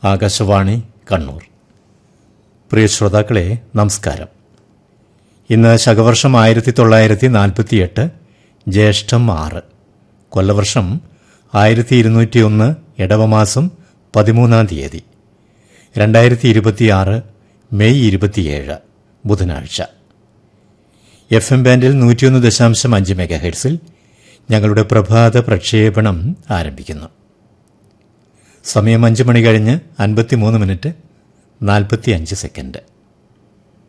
ആകാശവാണി കണ്ണൂർ പ്രിയ ശ്രോതാക്കളെ നമസ്കാരം ഇന്ന് ശകവർഷം ആയിരത്തി തൊള്ളായിരത്തി നാൽപ്പത്തിയെട്ട് ജ്യേഷ്ഠം ആറ് കൊല്ലവർഷം ആയിരത്തി ഇരുന്നൂറ്റിയൊന്ന് ഇടവമാസം പതിമൂന്നാം തീയതി രണ്ടായിരത്തി ഇരുപത്തിയാറ് മെയ് ഇരുപത്തിയേഴ് ബുധനാഴ്ച എഫ് എം ബാൻഡിൽ നൂറ്റിയൊന്ന് ദശാംശം അഞ്ച് മെഗാ ഹെഡ്സിൽ ഞങ്ങളുടെ പ്രഭാത പ്രക്ഷേപണം ആരംഭിക്കുന്നു സമയം അഞ്ച് മണി കഴിഞ്ഞ് അൻപത്തിമൂന്ന് മിനിറ്റ് നാൽപ്പത്തി അഞ്ച് സെക്കൻഡ്